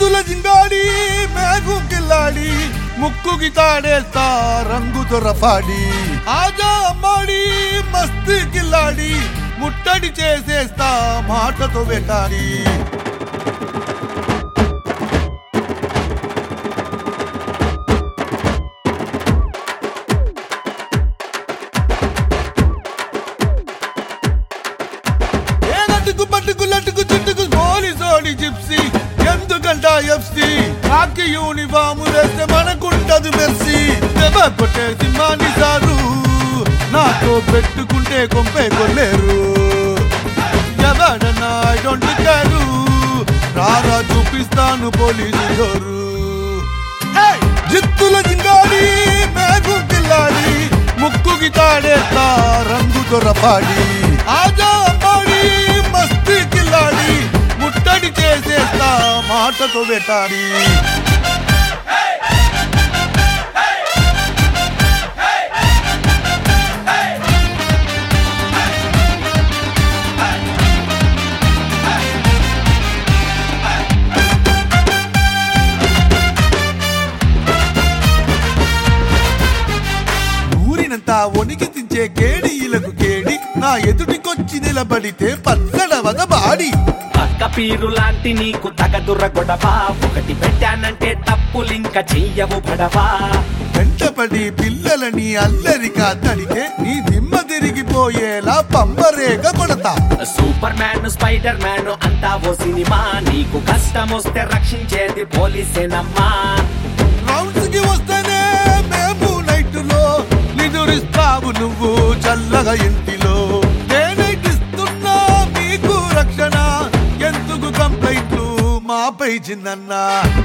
జిత్తుల జింగాడి మేఘు కిల్లాడి ముక్కుకి తాడేస్తా రంగు దొరపాడి ఆజా అమ్మాడి మస్తీ కిల్లాడి ముట్టడి చేసేస్తా మాటతో వెటాడి ఏ నటుకు పట్టుకు లట్టుకు చుట్టుకు పోలీసోడి జిప్సీ ఎందుకంట ఎఫ్సి కాకి యూనిఫాము వేస్తే మనకుంటది మెర్సీ దెబ్బ కొట్టే సింహాన్ని సారు నాతో పెట్టుకుంటే కొంపే కొల్లేరు ఎవడన్నా ఐ డోంట్ కేరు రారా చూపిస్తాను పోలీసు జోరు ఏయ్! జిత్తుల జింగాడి మేఘు కిల్లాడి ముక్కుకి తాడేస్తా రంగు దొరపాడి ఆజా అమ్మాడి మస్తీ కిల్లాడి ముట్టడి చేసేస్తా మాటతో వెటాడి ఊరినంతా వణికి తించే కేడీలకు కేడి నా ఎదుటికొచ్చి నిలబడితే పచ్చడవద బాడి పక్క పీరు లాంటి నీకు తగదుర గొడవా ఒకటి పెట్టానంటే తప్పులింక చెయ్యవు పడవా వెంటపడి పిల్లలని అల్లరిగా తడితే నీ దిమ్మ తిరిగిపోయేలా పంబరేగ కొడతా సూపర్ మ్యాన్ స్పైడర్ మ్యాన్ అంతా ఓ సినిమా నీకు కష్టం వస్తే రక్షించేది పోలీసేనమ్మా రౌండ్స్ కి వస్తేనే మేము నైట్లో నిదురిస్తావు నువ్వు చల్లగా ఇంటిలో నేనైట్ ఇస్తున్నా మీకు రక్షణ ఎందుకు కంప్లైంట్లు మాపై చిన్నన్నా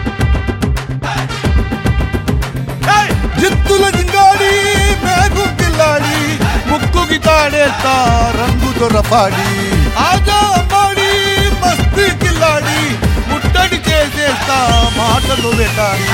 ఏయ్! జిత్తుల జింగాడి మేఘు కిల్లాడి ముక్కుకి తాడేస్తా రంగు దొరపాడి ఆజా అమ్మాడి మస్తీ కిల్లాడి ముట్టడి చేసేస్తా మాటలు వెటాడి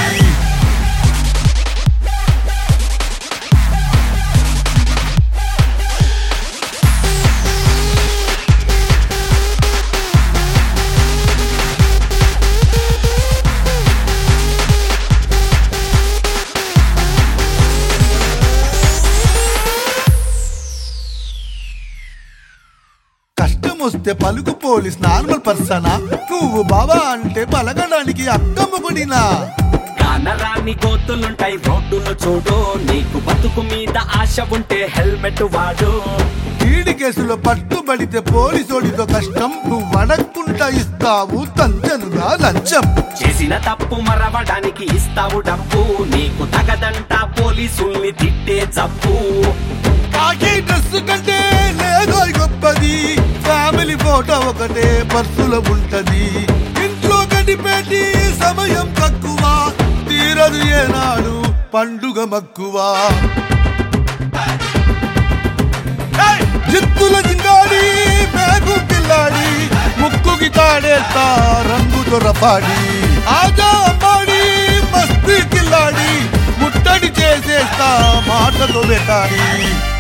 కష్టం వస్తే పలుకు పోలీస్ నార్మల్ పర్సనా నువ్వు బాబా అంటే పలకడానికి అక్కమ్మకుడినా కానరాని గోతులుంటాయి రోడ్డును చూడు నీకు బతుకు మీద ఆశ ఉంటే హెల్మెట్ వాడు ఈడి కేసులో పట్టుబడితే పోలీసోడితో కష్టం నువ్వు అడగకుండా ఇస్తావు తంచనుగా లంచం చేసిన తప్పు మరవడానికి ఇస్తావు డబ్బు నీకు తగదంట పోలీసుల్ని తిట్టే జబ్బు కాకి డ్రెస్ కంటే లేదో గొప్పది ఫ్యామిలీ ఫోటో ఒకటే పర్సులో ఉంటది ఇంట్లో గడిపేటి సమయం తక్కువ తీరదు ఏనాడు పండుగ మక్కువ ఏయ్! జిత్తుల జింగాడి మేఘు కిల్లాడి ముక్కుకి తాడేస్తా రంగు దొరపాడి ఆజా అమ్మాడి మస్తీ కిల్లాడి ముట్టడి చేసేస్తా మాటతో వెటాడి